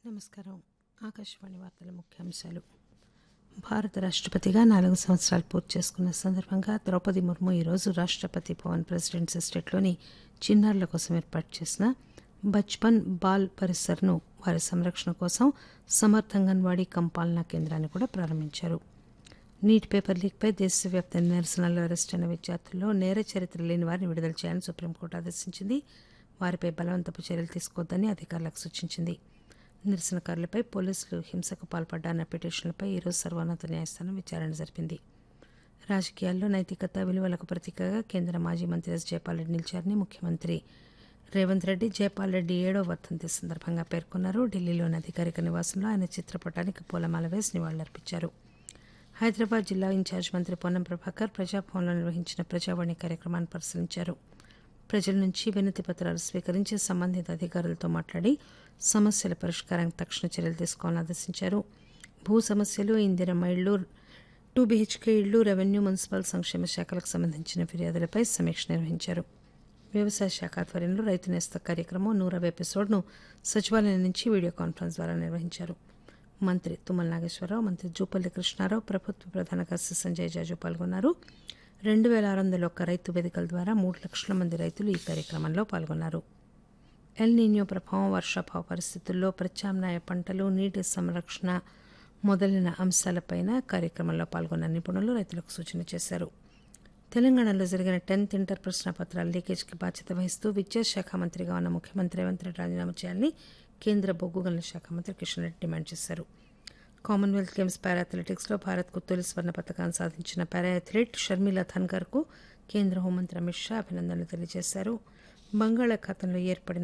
నమస్కారం ఆకాశవాణి వార్తల ముఖ్యాంశాలు భారత రాష్టపతిగా నాలుగు సంవత్సరాలు పూర్తి చేసుకున్న సందర్భంగా ద్రౌపది ముర్ము ఈరోజు రాష్టపతి భవన్ ప్రెసిడెంట్స్ ఎస్టేట్లోని చిన్నారుల కోసం ఏర్పాటు చేసిన బచ్పన్ బాల్ పరిసర్ను వారి సంరక్షణ కోసం సమర్థ అంగన్వాడీ కం పాలనా కేంద్రాన్ని కూడా ప్రారంభించారు నీట్ పేపర్ లీక్పై దేశవ్యాప్త నిరసనల్లో అరెస్ట్ అయిన విద్యార్థుల్లో నేర చరిత్ర లేని వారిని విడుదల చేయాలని సుప్రీంకోర్టు ఆదేశించింది వారిపై బలవంతపు చర్యలు తీసుకోవద్దని అధికారులకు సూచించింది నిరసనకారులపై పోలీసులు హింసకు పాల్పడ్డాన్న పిటిషన్లపై ఈరోజు సర్వోన్నత న్యాయస్థానం విచారణ జరిపింది రాజకీయాల్లో నైతికత విలువలకు ప్రతీకగా కేంద్ర మాజీ మంత్రి ఎస్ జయపాల్ రెడ్డి నిలిచారని ముఖ్యమంత్రి రేవంత్ రెడ్డి జయపాల్ రెడ్డి ఏడో వర్ధంతి సందర్భంగా పేర్కొన్నారు ఢిల్లీలోని అధికారిక నివాసంలో ఆయన చిత్రపటానికి పూలమాల వేసి నివాళులర్పించారు హైదరాబాద్ జిల్లా ఇన్ఛార్జ్ మంత్రి పొన్నం ప్రభాకర్ ప్రజాభవన్లో నిర్వహించిన ప్రజావాణి కార్యక్రమాన్ని పరిశీలించారు ప్రజల నుంచి వినతి పత్రాలు స్వీకరించి సంబంధిత అధికారులతో మాట్లాడి సమస్యల పరిష్కారానికి తక్షణ చర్యలు తీసుకోవాలని ఆదేశించారు భూ సమస్యలు ఇందిరమ్మ ఇళ్లు టూ బీహెచ్కే ఇళ్లు రెవెన్యూ మున్సిపల్ సంక్షేమ శాఖలకు సంబంధించిన ఫిర్యాదులపై సమీక్ష నిర్వహించారు వ్యవసాయ శాఖ ఆధ్వర్యంలో రైతు నేస్త కార్యక్రమం నూరవ ఎపిసోడ్ను సచివాలయం నుంచి వీడియో కాన్ఫరెన్స్ ద్వారా నిర్వహించారు మంత్రి తుమ్మల నాగేశ్వరరావు మంత్రి జూపల్లి కృష్ణారావు ప్రభుత్వ ప్రధాన కార్యదర్శి సంజయ్ జాజు పాల్గొన్నారు రెండు వేల ఆరు వందల ఒక్క రైతు వేదికల ద్వారా మూడు లక్షల మంది రైతులు ఈ కార్యక్రమంలో పాల్గొన్నారు ఎల్ నీన్యో ప్రభావం వర్షాభావ పరిస్థితుల్లో ప్రత్యామ్నాయ పంటలు నీటి సంరక్షణ మొదలైన అంశాలపైన కార్యక్రమంలో పాల్గొన్న నిపుణులు రైతులకు సూచన చేశారు తెలంగాణలో జరిగిన టెన్త్ ఇంటర్ ప్రశ్నపత్రాల లీకేజ్కి బాధ్యత వహిస్తూ విద్యాశాఖ మంత్రిగా ఉన్న ముఖ్యమంత్రి రేవంత్ రెడ్డి రాజీనామా చేయాలని కేంద్ర బొగ్గు గనుల శాఖ మంత్రి కిషన్ రెడ్డి డిమాండ్ చేశారు కామన్వెల్త్ గేమ్స్ పారా అథ్లెటిక్స్లో భారత్కు తొలి స్వర్ణ పథకాన్ని సాధించిన పారా అథ్లెట్ షర్మిలా ధన్కర్కు కేంద్ర హోంమంత్రి అమిత్ షా అభినందనలు తెలియజేశారు బంగాళాఖాతంలో ఏర్పడిన